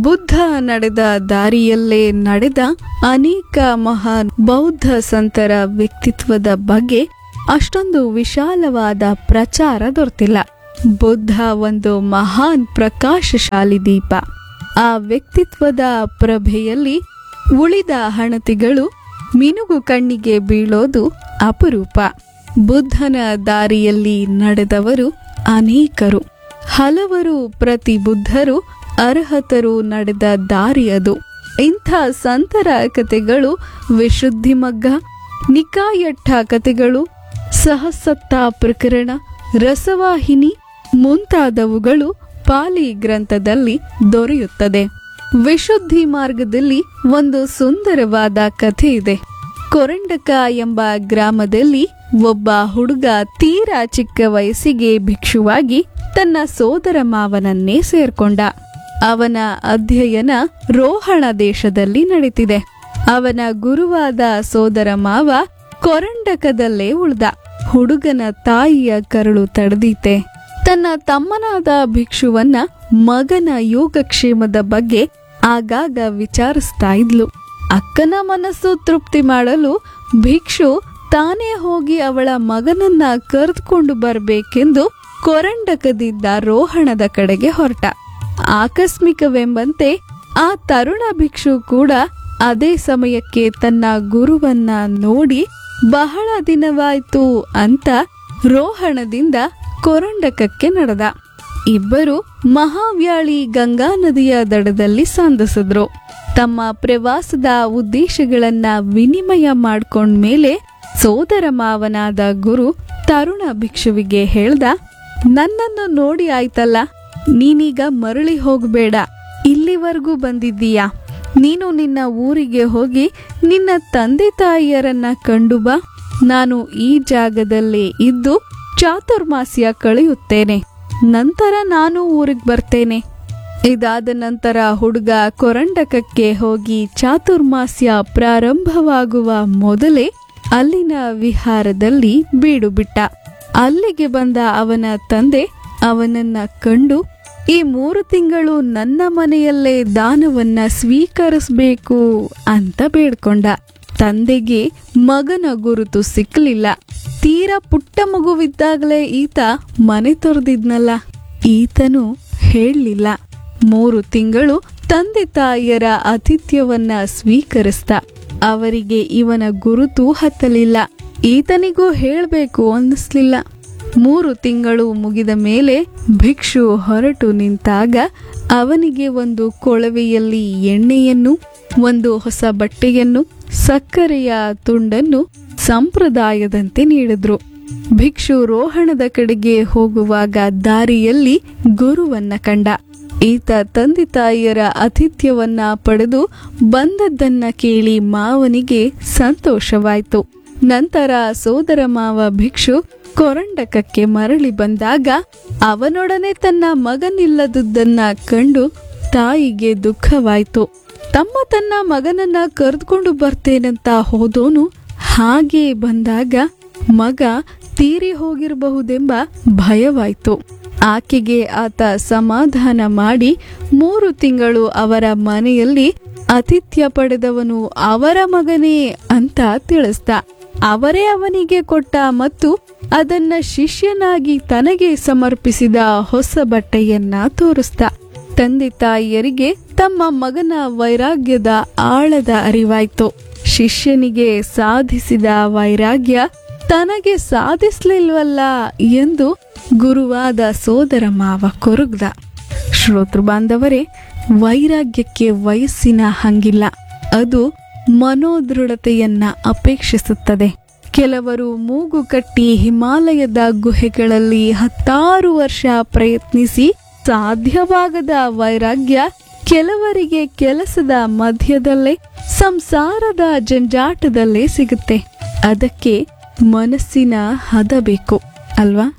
ಬುದ್ಧ ನಡೆದ ದಾರಿಯಲ್ಲೇ ನಡೆದ ಅನೇಕ ಮಹಾನ್ ಬೌದ್ಧ ಸಂತರ ವ್ಯಕ್ತಿತ್ವದ ಬಗ್ಗೆ ಅಷ್ಟೊಂದು ವಿಶಾಲವಾದ ಪ್ರಚಾರ ದೊರೆತಿಲ್ಲ ಬುದ್ಧ ಒಂದು ಮಹಾನ್ ಪ್ರಕಾಶಶಾಲಿ ದೀಪ ಆ ವ್ಯಕ್ತಿತ್ವದ ಪ್ರಭೆಯಲ್ಲಿ ಉಳಿದ ಹಣತಿಗಳು ಮಿನುಗು ಕಣ್ಣಿಗೆ ಬೀಳೋದು ಅಪರೂಪ ಬುದ್ಧನ ದಾರಿಯಲ್ಲಿ ನಡೆದವರು ಅನೇಕರು ಹಲವರು ಪ್ರತಿ ಬುದ್ಧರು ಅರ್ಹತರು ನಡೆದ ದಾರಿ ಅದು ಇಂಥ ಸಂತರ ಕಥೆಗಳು ವಿಶುದ್ಧಿಮಗ್ಗ ನಿಕಾಯಟ್ಟ ಕಥೆಗಳು ಸಹಸತ್ತ ಪ್ರಕರಣ ರಸವಾಹಿನಿ ಮುಂತಾದವುಗಳು ಪಾಲಿ ಗ್ರಂಥದಲ್ಲಿ ದೊರೆಯುತ್ತದೆ ವಿಶುದ್ಧಿ ಮಾರ್ಗದಲ್ಲಿ ಒಂದು ಸುಂದರವಾದ ಕಥೆ ಇದೆ ಕೊರಂಡಕ ಎಂಬ ಗ್ರಾಮದಲ್ಲಿ ಒಬ್ಬ ಹುಡುಗ ತೀರಾ ಚಿಕ್ಕ ವಯಸ್ಸಿಗೆ ಭಿಕ್ಷುವಾಗಿ ತನ್ನ ಸೋದರ ಮಾವನನ್ನೇ ಸೇರ್ಕೊಂಡ ಅವನ ಅಧ್ಯಯನ ರೋಹಣ ದೇಶದಲ್ಲಿ ನಡೀತಿದೆ ಅವನ ಗುರುವಾದ ಸೋದರ ಮಾವ ಕೊರಂಡಕದಲ್ಲೇ ಉಳ್ದ ಹುಡುಗನ ತಾಯಿಯ ಕರುಳು ತಡೆದೀತೆ ತನ್ನ ತಮ್ಮನಾದ ಭಿಕ್ಷುವನ್ನ ಮಗನ ಯೋಗಕ್ಷೇಮದ ಬಗ್ಗೆ ಆಗಾಗ ವಿಚಾರಿಸ್ತಾ ಇದ್ಲು ಅಕ್ಕನ ಮನಸ್ಸು ತೃಪ್ತಿ ಮಾಡಲು ಭಿಕ್ಷು ತಾನೇ ಹೋಗಿ ಅವಳ ಮಗನನ್ನ ಕರೆದುಕೊಂಡು ಬರಬೇಕೆಂದು ಕೊರಂಡಕದಿಂದ ರೋಹಣದ ಕಡೆಗೆ ಹೊರಟ ಆಕಸ್ಮಿಕವೆಂಬಂತೆ ಆ ತರುಣ ಭಿಕ್ಷು ಕೂಡ ಅದೇ ಸಮಯಕ್ಕೆ ತನ್ನ ಗುರುವನ್ನ ನೋಡಿ ಬಹಳ ದಿನವಾಯ್ತು ಅಂತ ರೋಹಣದಿಂದ ಕೊರಂಡಕಕ್ಕೆ ನಡೆದ ಇಬ್ಬರು ಮಹಾವ್ಯಾಳಿ ಗಂಗಾ ನದಿಯ ದಡದಲ್ಲಿ ಸಂಧಿಸಿದ್ರು ತಮ್ಮ ಪ್ರವಾಸದ ಉದ್ದೇಶಗಳನ್ನ ವಿನಿಮಯ ಮಾಡ್ಕೊಂಡ್ಮೇಲೆ ಸೋದರ ಮಾವನಾದ ಗುರು ತರುಣ ಭಿಕ್ಷುವಿಗೆ ಹೇಳ್ದ ನನ್ನನ್ನು ನೋಡಿ ಆಯ್ತಲ್ಲ ನೀನೀಗ ಮರಳಿ ಹೋಗಬೇಡ ಇಲ್ಲಿವರೆಗೂ ಬಂದಿದ್ದೀಯಾ ನೀನು ನಿನ್ನ ಊರಿಗೆ ಹೋಗಿ ನಿನ್ನ ತಂದೆ ತಾಯಿಯರನ್ನ ಕಂಡು ಬಾ ನಾನು ಈ ಜಾಗದಲ್ಲೇ ಇದ್ದು ಚಾತುರ್ಮಾಸ್ಯ ಕಳೆಯುತ್ತೇನೆ ನಂತರ ನಾನು ಊರಿಗೆ ಬರ್ತೇನೆ ಇದಾದ ನಂತರ ಹುಡುಗ ಕೊರಂಡಕಕ್ಕೆ ಹೋಗಿ ಚಾತುರ್ಮಾಸ್ಯ ಪ್ರಾರಂಭವಾಗುವ ಮೊದಲೇ ಅಲ್ಲಿನ ವಿಹಾರದಲ್ಲಿ ಬೀಡು ಬಿಟ್ಟ ಅಲ್ಲಿಗೆ ಬಂದ ಅವನ ತಂದೆ ಅವನನ್ನ ಕಂಡು ಈ ಮೂರು ತಿಂಗಳು ನನ್ನ ಮನೆಯಲ್ಲೇ ದಾನವನ್ನ ಸ್ವೀಕರಿಸಬೇಕು ಅಂತ ಬೇಡ್ಕೊಂಡ ತಂದೆಗೆ ಮಗನ ಗುರುತು ಸಿಕ್ಕಲಿಲ್ಲ ತೀರಾ ಪುಟ್ಟ ಮಗುವಿದ್ದಾಗಲೇ ಈತ ಮನೆ ತೊರೆದಿದ್ನಲ್ಲ ಈತನು ಹೇಳಲಿಲ್ಲ ಮೂರು ತಿಂಗಳು ತಂದೆ ತಾಯಿಯರ ಆತಿಥ್ಯವನ್ನ ಸ್ವೀಕರಿಸ್ದ ಅವರಿಗೆ ಇವನ ಗುರುತು ಹತ್ತಲಿಲ್ಲ ಈತನಿಗೂ ಹೇಳಬೇಕು ಅನ್ನಿಸ್ಲಿಲ್ಲ ಮೂರು ತಿಂಗಳು ಮುಗಿದ ಮೇಲೆ ಭಿಕ್ಷು ಹೊರಟು ನಿಂತಾಗ ಅವನಿಗೆ ಒಂದು ಕೊಳವೆಯಲ್ಲಿ ಎಣ್ಣೆಯನ್ನು ಒಂದು ಹೊಸ ಬಟ್ಟೆಯನ್ನು ಸಕ್ಕರೆಯ ತುಂಡನ್ನು ಸಂಪ್ರದಾಯದಂತೆ ನೀಡಿದ್ರು ಭಿಕ್ಷು ರೋಹಣದ ಕಡೆಗೆ ಹೋಗುವಾಗ ದಾರಿಯಲ್ಲಿ ಗುರುವನ್ನ ಕಂಡ ಈತ ತಂದೆ ತಾಯಿಯರ ಆತಿಥ್ಯವನ್ನ ಪಡೆದು ಬಂದದ್ದನ್ನ ಕೇಳಿ ಮಾವನಿಗೆ ಸಂತೋಷವಾಯ್ತು ನಂತರ ಸೋದರ ಮಾವ ಭಿಕ್ಷು ಕೊರಂಡಕಕ್ಕೆ ಮರಳಿ ಬಂದಾಗ ಅವನೊಡನೆ ತನ್ನ ಮಗನಿಲ್ಲದುದನ್ನ ಕಂಡು ತಾಯಿಗೆ ದುಃಖವಾಯ್ತು ತಮ್ಮ ತನ್ನ ಮಗನನ್ನ ಕರೆದುಕೊಂಡು ಬರ್ತೇನಂತ ಹೋದೋನು ಹಾಗೆ ಬಂದಾಗ ಮಗ ತೀರಿ ಹೋಗಿರಬಹುದೆಂಬ ಭಯವಾಯ್ತು ಆಕೆಗೆ ಆತ ಸಮಾಧಾನ ಮಾಡಿ ಮೂರು ತಿಂಗಳು ಅವರ ಮನೆಯಲ್ಲಿ ಆತಿಥ್ಯ ಪಡೆದವನು ಅವರ ಮಗನೇ ಅಂತ ತಿಳಿಸ್ದ ಅವರೇ ಅವನಿಗೆ ಕೊಟ್ಟ ಮತ್ತು ಅದನ್ನ ಶಿಷ್ಯನಾಗಿ ತನಗೆ ಸಮರ್ಪಿಸಿದ ಹೊಸ ಬಟ್ಟೆಯನ್ನ ತೋರಿಸ್ದ ತಂದೆ ತಾಯಿಯರಿಗೆ ತಮ್ಮ ಮಗನ ವೈರಾಗ್ಯದ ಆಳದ ಅರಿವಾಯ್ತು ಶಿಷ್ಯನಿಗೆ ಸಾಧಿಸಿದ ವೈರಾಗ್ಯ ತನಗೆ ಸಾಧಿಸ್ಲಿಲ್ವಲ್ಲ ಎಂದು ಗುರುವಾದ ಸೋದರ ಮಾವ ಕೊರಗ್ದ ಶ್ರೋತೃ ಬಾಂಧವರೇ ವೈರಾಗ್ಯಕ್ಕೆ ವಯಸ್ಸಿನ ಹಂಗಿಲ್ಲ ಅದು ಮನೋದೃಢತೆಯನ್ನ ಅಪೇಕ್ಷಿಸುತ್ತದೆ ಕೆಲವರು ಮೂಗು ಕಟ್ಟಿ ಹಿಮಾಲಯದ ಗುಹೆಗಳಲ್ಲಿ ಹತ್ತಾರು ವರ್ಷ ಪ್ರಯತ್ನಿಸಿ ಸಾಧ್ಯವಾಗದ ವೈರಾಗ್ಯ ಕೆಲವರಿಗೆ ಕೆಲಸದ ಮಧ್ಯದಲ್ಲೇ ಸಂಸಾರದ ಜಂಜಾಟದಲ್ಲೇ ಸಿಗುತ್ತೆ ಅದಕ್ಕೆ ಮನಸ್ಸಿನ ಹದ ಬೇಕು ಅಲ್ವಾ